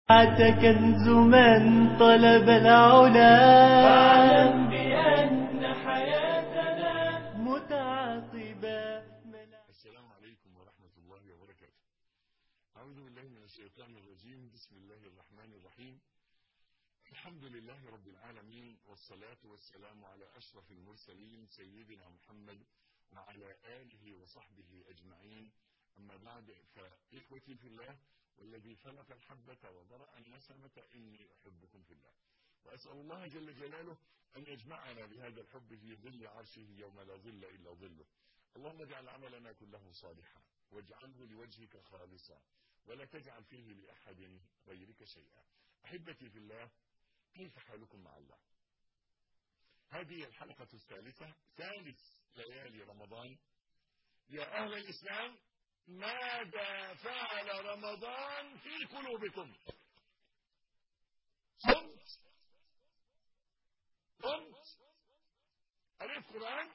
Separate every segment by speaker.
Speaker 1: كنز من طلب العلا فاعلم بأن حياتنا متعاقبة
Speaker 2: السلام عليكم ورحمة الله وبركاته أعوذ بالله من الشيطان الرجيم بسم الله الرحمن الرحيم الحمد لله رب العالمين والصلاة والسلام على أشرف المرسلين سيدنا محمد وعلى آله وصحبه أجمعين أما بعد فإخوتي في الله والذي فلق الحبة وبرأ النسمة إني أحبكم في الله وأسأل الله جل جلاله أن يجمعنا بهذا الحب في ظل عرشه يوم لا ظل إلا ظله اللهم اجعل عملنا كله صالحا واجعله لوجهك خالصا ولا تجعل فيه لأحد غيرك شيئا أحبتي في الله كيف حالكم مع الله هذه الحلقة الثالثة ثالث ليالي رمضان يا أهل الإسلام ماذا فعل رمضان في قلوبكم صمت صمت قريت قرآن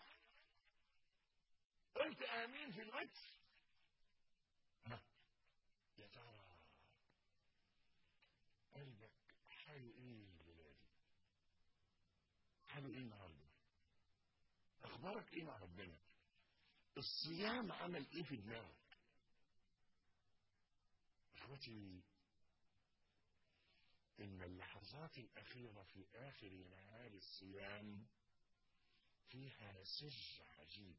Speaker 2: قلت آمين في الوتر ها يا ترى قلبك حاله ايه ولادي حاله ايه النهارده اخبارك ايه مع ربنا الصيام عمل ايه في دماغك اخوتي ان اللحظات الاخيره في اخر نهار الصيام فيها سر عجيب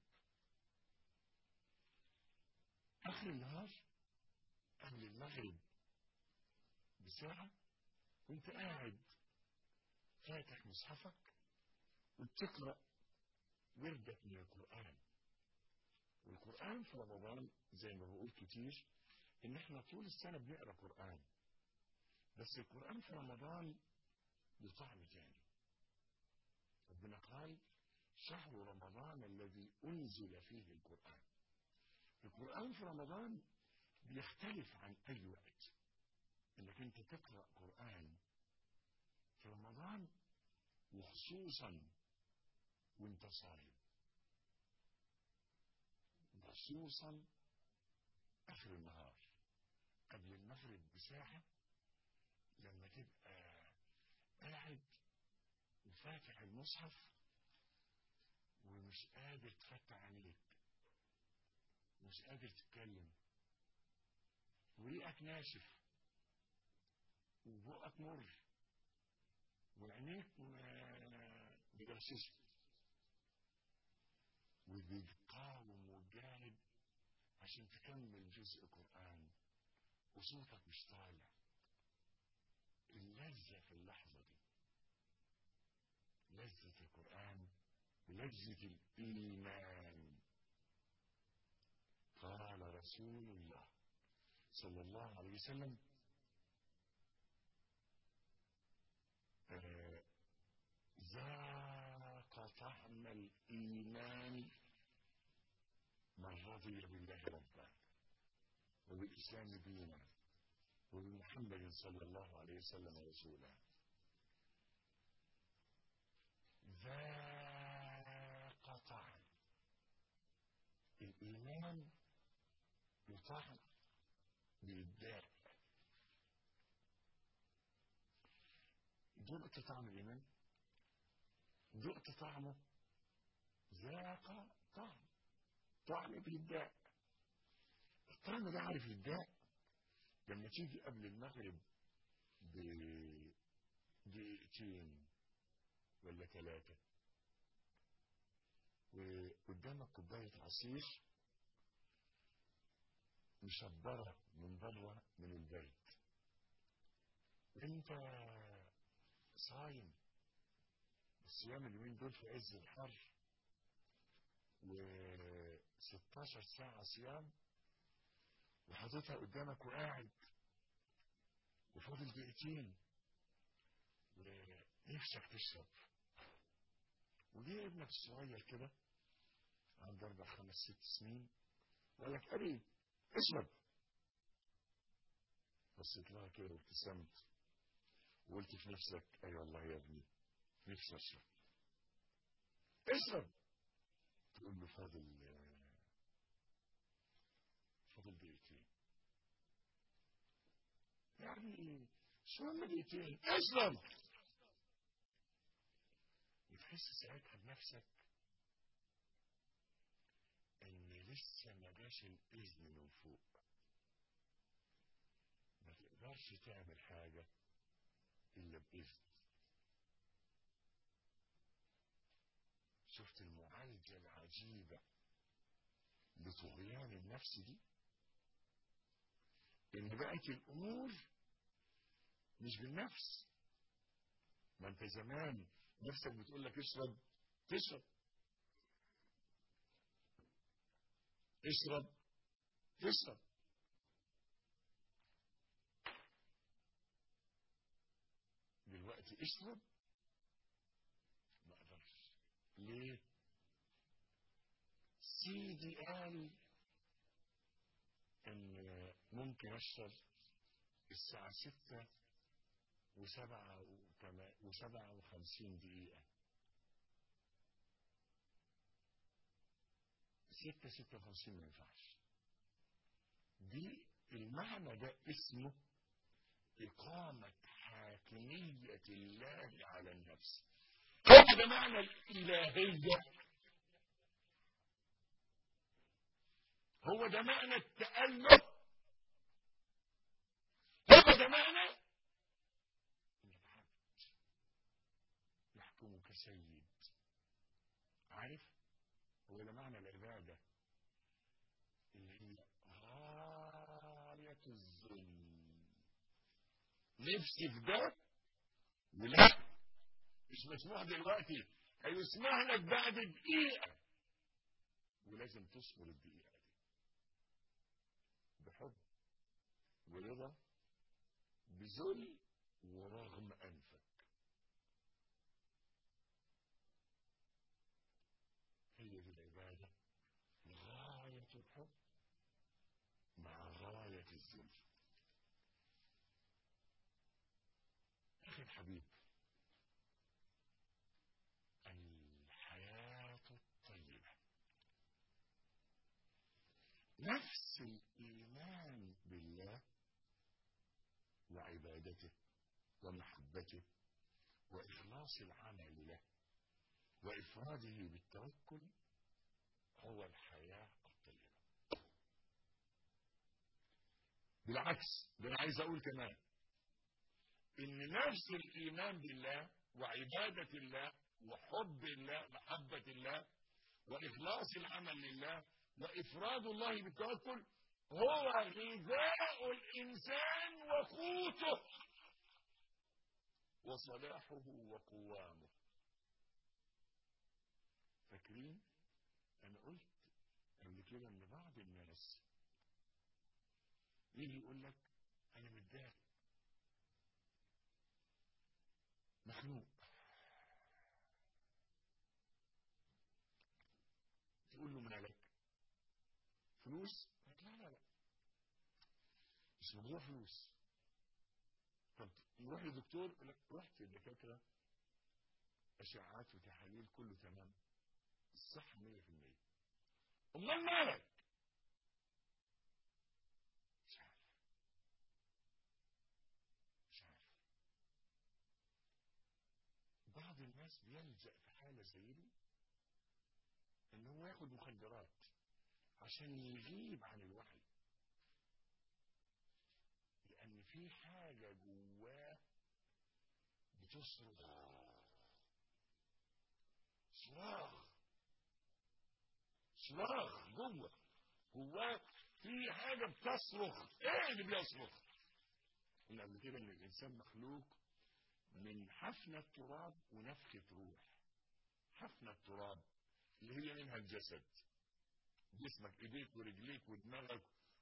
Speaker 2: اخر النهار قبل المغرب بساعه وانت قاعد فاتح مصحفك وبتقرا وردك من القران والقرآن في رمضان زي ما بقول كتير إن إحنا طول السنة بنقرأ قرآن بس القرآن في رمضان له طعم تاني ربنا قال شهر رمضان الذي أنزل فيه القرآن القرآن في رمضان بيختلف عن أي وقت إنك أنت تقرأ قرآن في رمضان وخصوصا وانت صايم خصوصا اخر النهار قبل المغرب بساعة لما تبقى قاعد وفاتح المصحف ومش قادر تفتح عينيك مش قادر تتكلم وريقك ناشف وبقك مر وعينيك مجرششه وبيقاوم وجاهد عشان تكمل جزء قرآن وصوتك مش طالع اللذة في اللحظة دي لذة القرآن ولذة الإيمان قال رسول الله صلى الله عليه وسلم آه ذاق طعم الإيمان من رضي بالله ربا وبالإسلام دينا وبمحمد صلى الله عليه وسلم رسولا ذاق طعم الإيمان بطعم بيداء دقت طعم الإيمان دقت طعمه ذاق طعم طعم بيداء الطعم ده عارف يداء لما تيجي قبل المغرب بدقيقتين ولا ثلاثة وقدامك كوباية عصير مشبرة من بره من البيت انت صايم الصيام اليومين دول في عز الحر و 16 ساعة صيام وحاططها قدامك وقاعد وفاضل دقيقتين ونفسك تشرب وجه ابنك الصغير كده عنده اربع خمس ست سنين وقال لك ابي اشرب بصيت لها كده وابتسمت وقلت في نفسك اي أيوة والله يا ابني نفسي اشرب اشرب تقول له فاضل فاضل دقيقتين يعني شو دقيقتين اشرب وتحس ساعتها بنفسك ان لسه ما جاش الاذن من فوق ما تقدرش تعمل حاجه الا باذن شفت المعالجه العجيبه لطغيان النفس دي ان بقت الامور مش بالنفس ما انت زمان نفسك بتقول لك اشرب تشرب اشرب تشرب دلوقتي اشرب ما اقدرش ليه سيدي قال ان ممكن اشرب الساعة ستة وسبعة وتما- وسبعة وخمسين دقيقة ستة ستة وخمسين ما ينفعش دي المعنى ده اسمه إقامة حاكمية الله على النفس هو ده معنى الإلهية هو ده معنى التأله هو ده معنى إنك عبد يحكمك سيد عارف هو ده معنى العبادة اللي هي غاية الذل نفسي في ده ولا مش مسموح دلوقتي هيسمح لك بعد دقيقة ولازم تصبر الدقيقة دي بحب ورضا بذل ورغم أنفك هي دي العبادة غاية الحب مع غاية الذل أخي الحبيب الحياة الطيبة نفس الإيمان بالله وعبادته ومحبته وإخلاص العمل له وإفراده بالتوكل هو الحياة الطيبة بالعكس ده أنا عايز أقول كمان إن نفس الإيمان بالله وعبادة الله وحب الله محبة الله وإخلاص العمل لله وإفراد الله بالتوكل هو غذاء الإنسان وقوته وصلاحه وقوامه فاكرين أنا قلت قبل كده إن بعض الناس يجي يقول لك أنا متضايق مخنوق تقول له مالك فلوس لا لا لا مش موضوع فلوس طب نروح لدكتور يقول لك رحت للدكاتره اشعاعات وتحاليل كله تمام الصح 100% امال مالك مش عارف مش عارف بعض الناس بيلجأ في حالة زي دي ان هو ياخد مخدرات عشان يغيب عن الوعي لان في حاجة جواه بتصرخ صراخ صراخ جوه جواه في حاجة بتصرخ ايه اللي بيصرخ قلنا قبل كده ان الانسان مخلوق من حفنة تراب ونفخة روح حفنة تراب اللي هي منها الجسد جسمك ايديك ورجليك ودماغك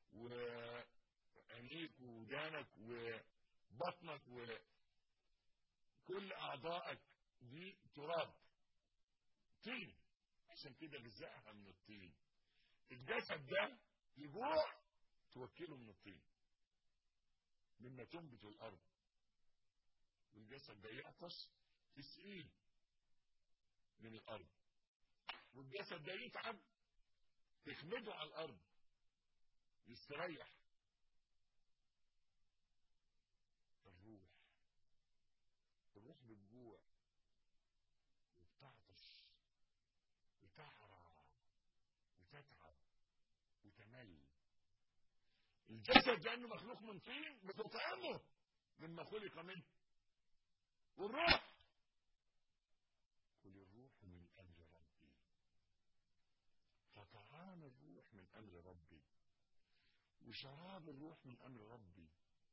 Speaker 2: وعينيك ودانك وبطنك وكل اعضائك دي تراب طين عشان كده غذائها من الطين الجسد ده يجوع توكله من الطين مما تنبت الارض والجسد ده يعطش تسقيه من الارض والجسد ده يتعب تخمده على الارض يستريح الروح بالجوع وبتعطش وتعرى وتتعب وتمل الجسد لانه مخلوق من طين بتطعمه مما خلق منه والروح كل الروح من امر ربي فطعام الروح من امر ربي وشراب الروح من امر ربي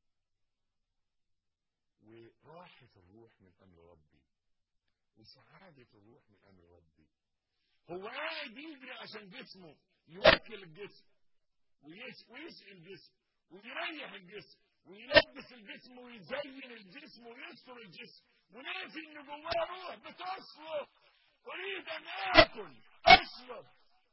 Speaker 2: وراحة الروح من امر ربي وسعادة الروح من امر ربي هو قاعد يجري عشان جسمه يوكل الجسم ويس ويسقي الجسم ويريح الجسم ويلبس الجسم ويزين الجسم ويستر الجسم وناسي ان جواه روح بتصرخ اريد ان اكل اشرب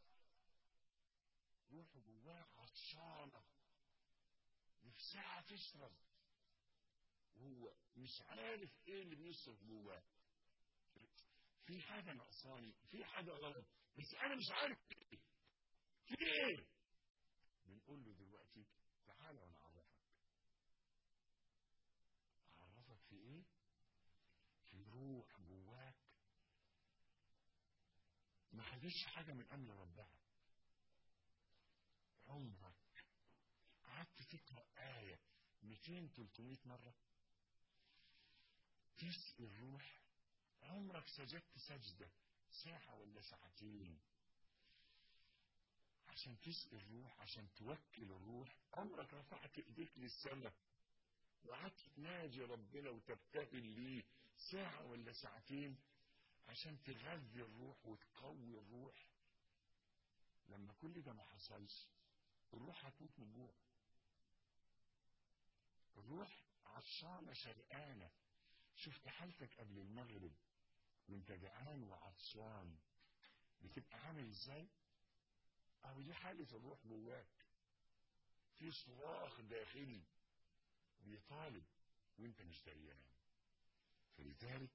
Speaker 2: روحه جواه عطشانه نفسها تشرب وهو مش عارف ايه اللي بيصرف جواه في حاجه ناقصاني في حاجه غلط بس انا مش عارف ايه في ايه بنقول له دلوقتي تعالى وانا اعرفك اعرفك في ايه في روح جواك ما خدتش حاجه من امر ربها عمرك قعدت تقرا ايه 200 300 مره تسقي الروح عمرك سجدت سجده ساعه ولا ساعتين عشان تسقي الروح عشان توكل الروح عمرك رفعت ايديك للسماء وقعدت تناجي ربنا وتبتهل ليه ساعة ولا ساعتين عشان تغذي الروح وتقوي الروح لما كل ده ما حصلش الروح هتموت من جوع الروح عطشانة شرقانة شفت حالتك قبل المغرب وانت جعان وعطشان بتبقى عامل ازاي؟ أو دي حالة الروح جواك في صراخ داخلي بيطالب وانت مش دريان فلذلك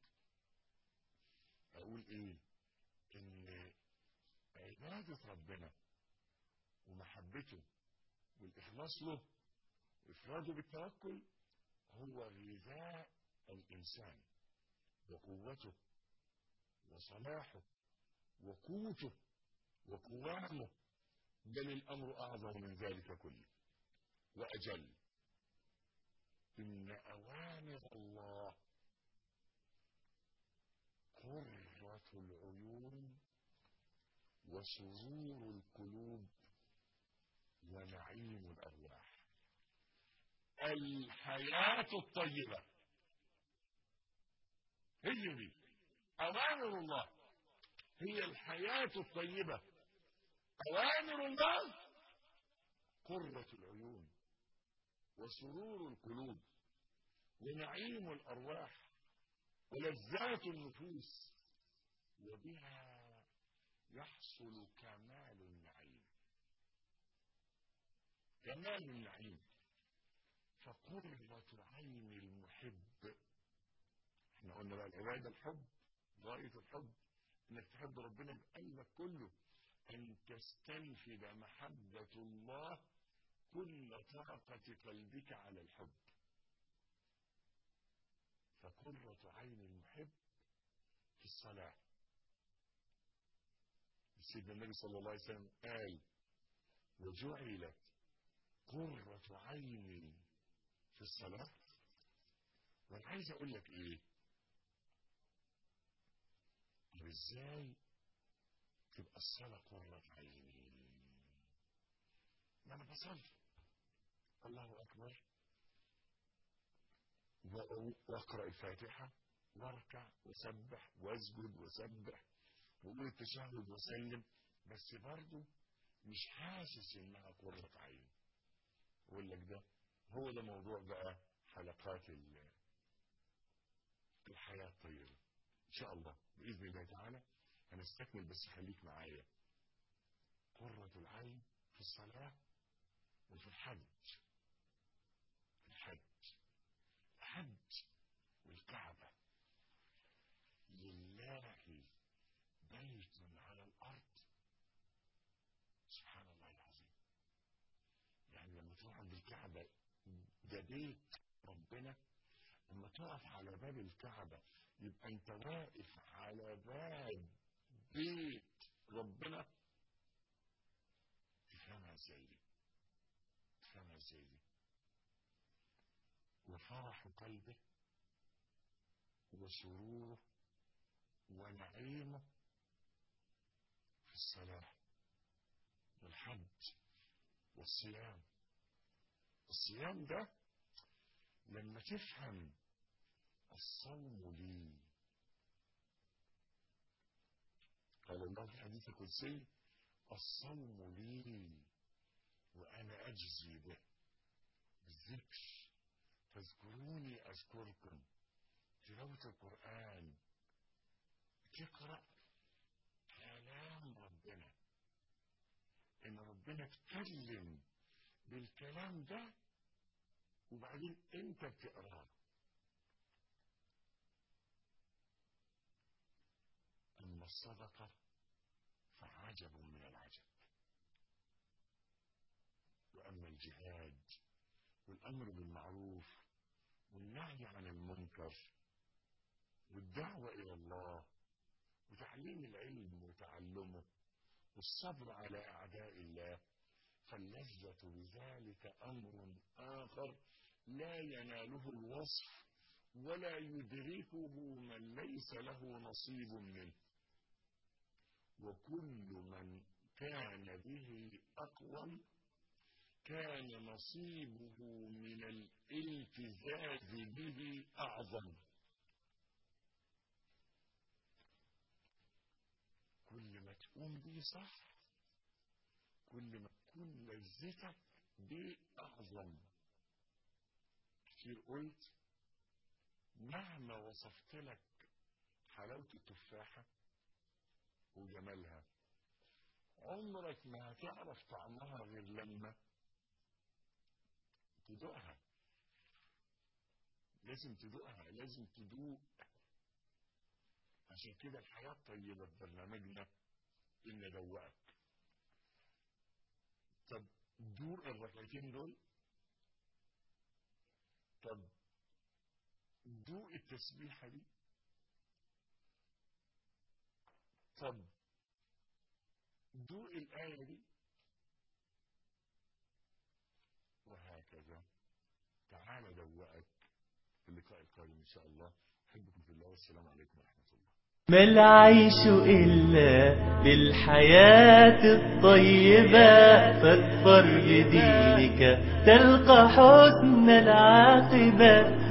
Speaker 2: اقول ايه ان عبادة ربنا ومحبته والاخلاص له وافراده بالتوكل هو غذاء الانسان وقوته وصلاحه وقوته وقوامه بل الامر اعظم من ذلك كله واجل ان اوامر الله قرة العيون وسرور القلوب ونعيم الارواح الحياة الطيبة هي دي اوامر الله هي الحياة الطيبة أوامر الله قرة العيون وسرور القلوب ونعيم الأرواح ولذات النفوس وبها يحصل كمال النعيم كمال النعيم فقرة عين المحب احنا قلنا بقى العبادة الحب غاية الحب انك تحب ربنا بقلبك كله أن تستنفذ محبة الله كل طاقة قلبك على الحب فقرة عين المحب في الصلاة سيدنا النبي صلى الله عليه وسلم قال وجعلت قرة عيني في الصلاة وانا عايز اقول لك ايه ازاي تبقى الصلاة قرة عيني ما أنا بصلي الله أكبر وأقرأ الفاتحة واركع وسبح واسجد وسبح وأقول التشهد وسلم بس برضه مش حاسس إنها قرة عين أقول لك ده هو ده موضوع بقى حلقات الحياة الطيبة إن شاء الله بإذن الله تعالى هنستكمل بس خليك معايا قرة العين في الصلاة وفي الحج الحج الحج والكعبة لله بيت على الأرض سبحان الله العظيم يعني لما تروح عند الكعبة ده بيت ربنا لما تقف على باب الكعبة يبقى انت واقف على باب بيت ربنا تفهمها ازاي دي تفهمها ازاي دي وفرح قلبه وسروره ونعيمه في الصلاة والحج والصيام الصيام ده لما تفهم الصوم لي قال الله في الحديث القدسي الصوم لي وأنا أجزي به بالذكر فاذكروني أذكركم تلاوة القرآن تقرأ كلام ربنا إن ربنا اتكلم بالكلام ده وبعدين أنت بتقراه أما الصدقة فعجب من العجب وأما الجهاد والأمر بالمعروف والنهي عن المنكر والدعوة إلى الله وتعليم العلم وتعلمه والصبر على أعداء الله فاللذة بذلك أمر آخر لا يناله الوصف ولا يدركه من ليس له نصيب منه وكل من كان به أقوم كان نصيبه من الالتزاز به أعظم كل ما تقوم بيه صح كل ما تكون لذتك بيه أعظم كتير قلت مهما وصفت لك حلاوة التفاحة وجمالها عمرك ما هتعرف طعمها غير لما تدوقها لازم تدوقها لازم تدوق عشان كده الحياة الطيبة في برنامجنا إن ندوقك طب دوق الركعتين دول طب دوق التسبيحة دي طب دوق الآية دي وهكذا تعال دوقك في اللقاء القادم إن شاء الله أحبكم في الله والسلام عليكم ورحمة الله
Speaker 1: ما العيش إلا بالحياة الطيبة فاكفر بدينك تلقى حسن العاقبة